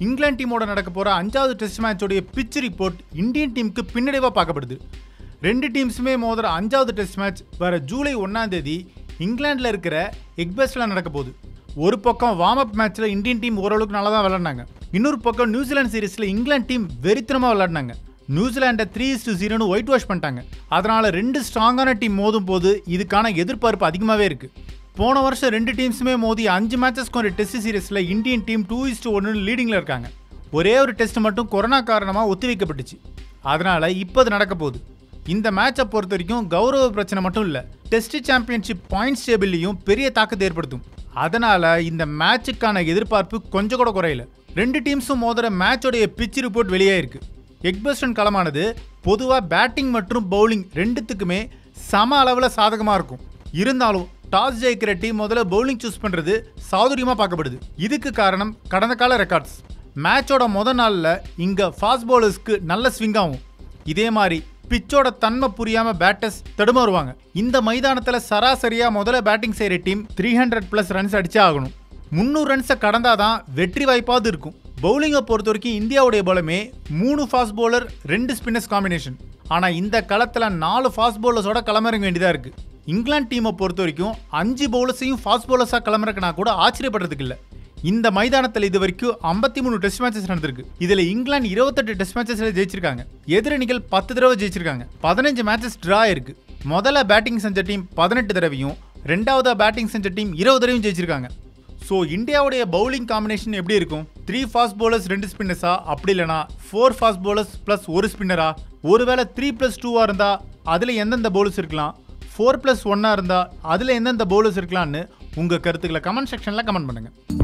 இங்கிலாந்து டீமோட நடக்க போற அஞ்சாவது டெஸ்ட் மேட்சோடைய பிச் ரிப்போர்ட் இந்தியன் டீமுக்கு பின்னடைவா பார்க்கப்படுது ரெண்டு டீம்ஸுமே மோதுற அஞ்சாவது டெஸ்ட் மேட்ச் வர ஜூலை ஒன்னாம் தேதி இங்கிலாந்துல இருக்கிற எக்பெஸ்ட்ல நடக்க போகுது ஒரு பக்கம் வார்ம் அப் மேட்ச்ல இந்தியன் டீம் ஓரளவுக்கு நல்லா தான் விளையாடினாங்க இன்னொரு பக்கம் நியூசிலாந்து சீரிஸ்ல இங்கிலாந்து டீம் வெறித்தனமா விளையாடினாங்க நியூசிலாண்டை த்ரீ இஸ் டு ஜீரோன்னு ஒயிட் வாஷ் பண்ணிட்டாங்க அதனால ரெண்டு ஸ்ட்ராங்கான டீம் மோதும் போது இதுக்கான எதிர்பார்ப்பு அதிகமாகவே இருக்கு போன வருஷம் ரெண்டு டீம்ஸுமே மோதி அஞ்சு மேட்சஸ் கொண்ட டெஸ்ட் சீரிஸில் Indian team two is two ஒன்று லீடிங்கில் இருக்காங்க ஒரே ஒரு டெஸ்ட் மட்டும் கொரோனா காரணமாக ஒத்திவைக்கப்பட்டுச்சு அதனால இப்போ அது நடக்க போகுது இந்த மேட்சை பொறுத்த வரைக்கும் கௌரவ பிரச்சனை மட்டும் இல்லை டெஸ்ட் சாம்பியன்ஷிப் பாயிண்ட்ஸ் டேபிள்லையும் பெரிய தாக்கத்தை ஏற்படுத்தும் அதனால இந்த மேட்சுக்கான எதிர்பார்ப்பு கொஞ்சம் கூட குறையல ரெண்டு டீம்ஸும் மோதுற மேட்சோடைய பிச் ரிப்போர்ட் வெளியே இருக்கு எக்பஸ்டன் களமானது பொதுவாக பேட்டிங் மற்றும் பவுலிங் ரெண்டுத்துக்குமே சம அளவில் சாதகமாக இருக்கும் இருந்தாலும் டாஸ் ஜெயிக்கிற டீம் முதல்ல பவுலிங் சூஸ் பண்ணுறது சாதுரியமாக பார்க்கப்படுது இதுக்கு காரணம் கடந்த கால ரெக்கார்ட்ஸ் மேட்சோட முத நாளில் இங்கே ஃபாஸ்ட் பவுலர்ஸ்க்கு நல்ல ஸ்விங் ஆகும் இதே மாதிரி பிச்சோட தன்மை புரியாம பேட்டர்ஸ் தடுமாறுவாங்க இந்த மைதானத்துல சராசரியா முதல்ல பேட்டிங் செய்யற team three hundred plus runs அடிச்சே ஆகணும் முந்நூறு ரன்ஸை கடந்தாதான் வெற்றி வாய்ப்பாவது இருக்கும் பவுலிங்கை பொறுத்த வரைக்கும் இந்தியாவுடைய பலமே மூணு ஃபாஸ்ட் பவுலர் ரெண்டு ஸ்பின்னர்ஸ் காம்பினேஷன் ஆனா இந்த களத்துல நாலு ஃபாஸ்ட் பவுலர்ஸோட களமிறங்க வேண்டியதா இருக்கு இங்கிலாந்து டீமை பொறுத்த வரைக்கும் அஞ்சு பவுலர்ஸையும் ஃபாஸ்ட் பவுலர்ஸா களமிறக்கினா கூட ஆச்சரியப்படுறதுக்கு இல்லை இந்த மைதானத்தில் இது வரைக்கும் ஐம்பத்தி மூணு டெஸ்ட் மேட்சஸ் நடந்திருக்கு இதுல இங்கிலாந்து இருபத்தெட்டு டெஸ்ட் மேட்சஸ்ல ஜெயிச்சிருக்காங்க எதிரணிகள் பத்து தடவை ஜெயிச்சிருக்காங்க பதினஞ்சு மேட்சஸ் டிரா இருக்கு முதல்ல பேட்டிங் செஞ்ச டீம் பதினெட்டு தடவையும் ரெண்டாவதா பேட்டிங் செஞ்ச டீம் இருபது தடவையும் ஜெயிச்சிருக்காங்க ஸோ இந்தியாவுடைய பவுலிங் காம்பினேஷன் எப்படி இருக்கும் த்ரீ ஃபாஸ்ட் bowlers ரெண்டு ஸ்பின்னர்ஸா அப்படி இல்லைனா ஃபோர் ஃபாஸ்ட் bowlers ப்ளஸ் ஒரு ஸ்பின்னரா ஒருவேளை த்ரீ ப்ளஸ் டூவாக இருந்தால் அதில் எந்தெந்த bowlers இருக்கலாம் ஃபோர் ப்ளஸ் ஒன்னாக இருந்தால் அதில் எந்தெந்த bowlers இருக்கலாம்னு உங்கள் கருத்துக்களை கமெண்ட் செக்ஷனில் கமெண்ட் பண்ணுங்கள்